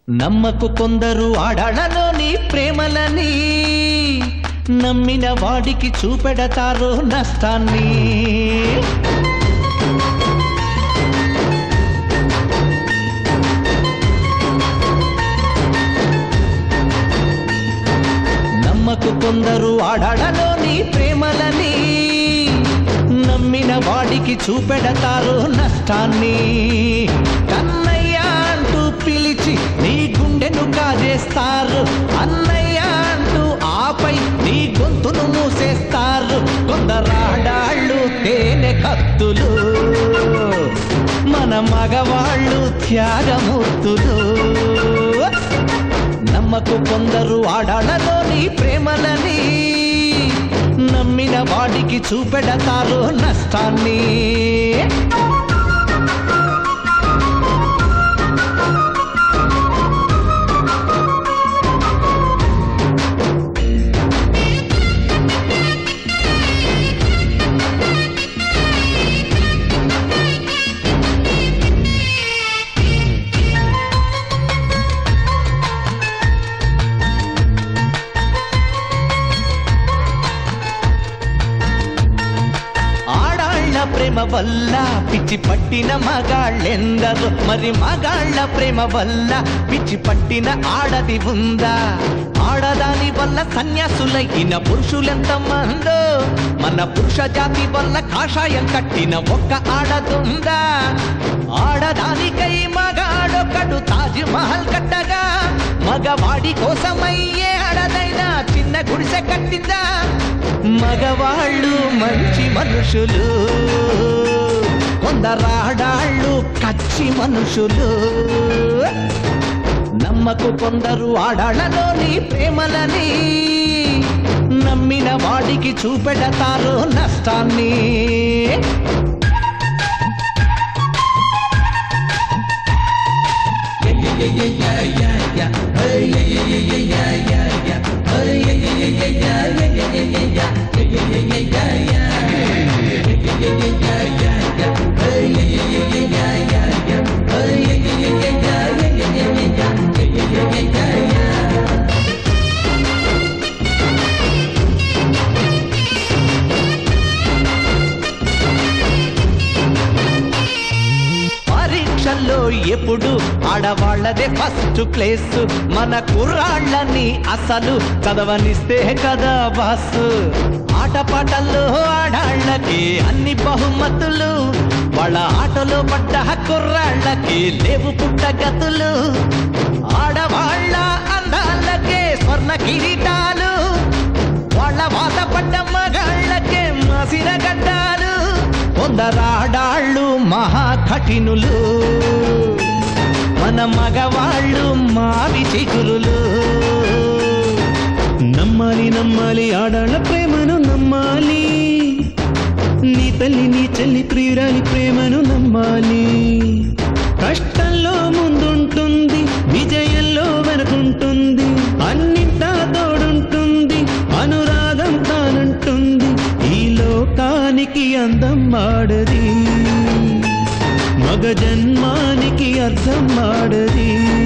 నమ్మకు కొందరు ఆడాళ్ళలోని ప్రేమలని నమ్మిన వాడికి చూపెడతారు నష్టాన్ని నమ్మకు కొందరు ఆడాళ్ళలోని ప్రేమలని నమ్మిన వాడికి చూపెడతారు నష్టాన్ని కన్నయ్య అంటూ పిలిచి నీ గుండెను కాజేస్తారు అన్నయ్య అంటూ ఆపై నీ గొంతును మూసేస్తారు కొందరాడాళ్ళు తేనె కత్తులు మన మగవాళ్ళు త్యాగమూర్తులు నమ్మకు కొందరు ఆడాళ్ళలోని ప్రేమలని నమ్మిన వాడికి చూపెడతారు నష్టాన్ని ఆడాళ్ళ ప్రేమ వల్ల పిచ్చి పట్టిన మగాళ్ళెందరు మరి మగాళ్ళ ప్రేమ వల్ల పిచ్చి పట్టిన ఆడది ఉందా ఆడదాని వల్ల సన్యాసులైన పురుషులెంత మందో మన పురుష జాతి వల్ల కాషాయం కట్టిన ఒక్క ఆడదుందా ఆడదానికై మగాడొకడు తాజ్ మహల్ కట్టగా మగవాడి కోసమయ్యే ఆడదైనా చిన్న గుడిసె కట్టిందా మగవాళ్ళు మంచి మనుషులు కొందరాడాళ్ళు కచ్చి మనుషులు నమ్మకు కొందరు ఆడాళ్ళలోని ప్రేమలని నమ్మిన వాడికి చూపెడతారు నష్టాన్ని పరీక్షల్లో ఎప్పుడు ఆడవాళ్ళదే ఫస్ట్ ప్లేస్ మన కుర్రాళ్ళని అసలు చదవనిస్తే కదా బాస్ ఆటపాటల్లో ఆడాళ్ళకి అన్ని బహుమతులు వాళ్ళ ఆటలో పడ్డ కుర్రాళ్ళకి లేవు పుట్టగతులు ఆడవాళ్ళ అందాలకే స్వర్ణ కిరీటాలు వాళ్ళ వాత పడ్డ మగాళ్ళకే మాసిన గడ్డాలు కొందరాడాళ్ళు మహా కఠినులు మన మగవాళ్ళు మావి చిగురులు నమ్మాలి నమ్మాలి ఆడాళ్ళ ప్రేమను నమ్మాలి నీ తల్లి నీ చెల్లి ప్రియురాలి ప్రేమను నమ్మాలి కష్టంలో ముందుంటుంది విజయంలో వెనుకుంటుంది అన్నింటా తోడుంటుంది అనురాగం తానంటుంది ఈ లోకానికి అందం ఆడది మగ జన్మానికి అర్థం ఆడది